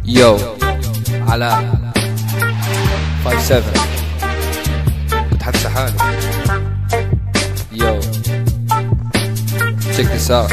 يو علاء 57 كنت حتى حالي يو check this out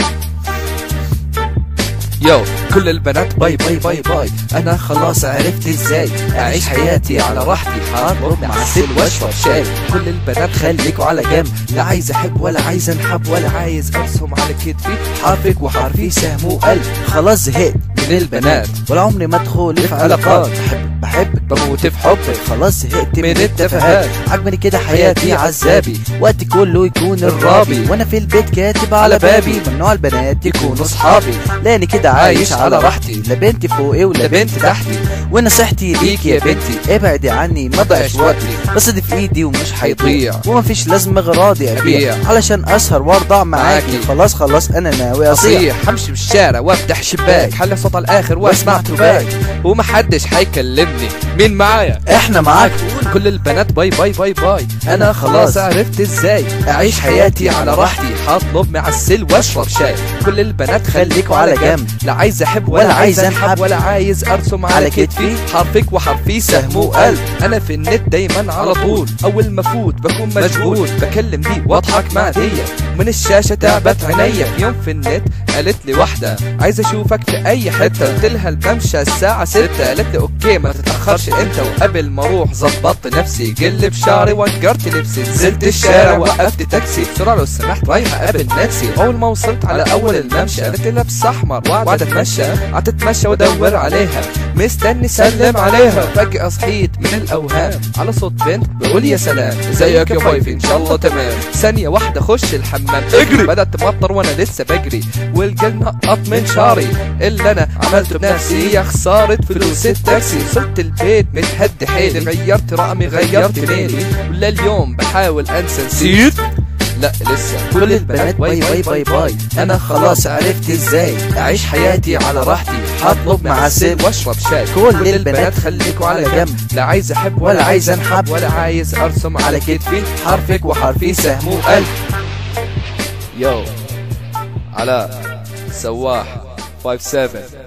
يو كل البنات باي باي باي باي انا خلاص عرفت ازاي اعيش حياتي على راحتي حاضر مع السل واشرب شاي كل البنات خليكوا على جنب لا عايز احب ولا عايز انحب ولا عايز ارسم على كتفي حرفك وحرفي سهم وقلب خلاص زهقت من البنات ولا عمري ما ادخل في علاقات بحبك بحبك بموت في حبك خلاص زهقت من التفاهات. عجبني كده حياتي عذابي وقتي كله يكون الرابي وانا في البيت كاتب على بابي ممنوع البنات يكونوا اصحابي لاني كده عايش على راحتي لا بنت فوقي ولا لا بنت بنت تحتي ونصيحتي ليك يا بنتي ابعدي عني ما ضيعش وقتي بس دي في ايدي ومش هيضيع هيضيع. ومفيش لازمه غراضي ابيع أبيع. علشان اسهر وارضع معاكي معاكي. خلاص خلاص انا ناوي اصيح اصيح همشي بالشارع وافتح شباك حل صوت على الاخر واسمع تباك ومحدش هيكلمني مين معايا احنا معاك كل البنات باي باي باي باي انا خلاص عرفت ازاي اعيش حياتي على راحتي هطلب مع السل واشرب شاي كل البنات خليكوا على جنب لا عايز احب ولا عايز انحب ولا عايز ارسم على على كتفي كتفي. حرفك وحرفي سهم وقلب انا في النت دايما على طول اول ما افوت بكون مشغول بكلم دي واضحك مع دي من الشاشة تعبت عينيا في يوم في النت قالت لي واحدة عايز اشوفك في اي حتة قلت لها الممشى الساعة ستة قالت لي اوكي ما تتأخرش انت وقبل ما اروح ظبطت نفسي قلب شعري وجرت لبسي نزلت الشارع وقفت تاكسي بسرعة لو سمحت رايحة اقابل نفسي اول ما وصلت على اول الممشى قالت لي لابس احمر وقعدت اتمشى قعدت اتمشى وادور عليها مستني سلم عليها فجأة صحيت من الاوهام على صوت بنت بقول يا سلام ازيك يا فايفي ان شاء الله تمام ثانية واحدة خش الحمام اجري بدأت تمطر وانا لسه بجري والجل نقط من شعري اللي انا عملته بنفسي يا خسارة فلوس التاكسي وصلت البيت متهد حيلي غيرت رقمي غيرت ميلي ولا اليوم بحاول انسى نسيت لا لسه كل البنات باي باي باي باي انا خلاص عرفت ازاي اعيش حياتي على راحتي هطلب مع السل واشرب شاي كل البنات خليكوا على جنب لا عايز احب ولا عايز أنحب. ولا عايز ارسم على كتفي حرفك وحرفي سهم وقلب يو علاء سواح 57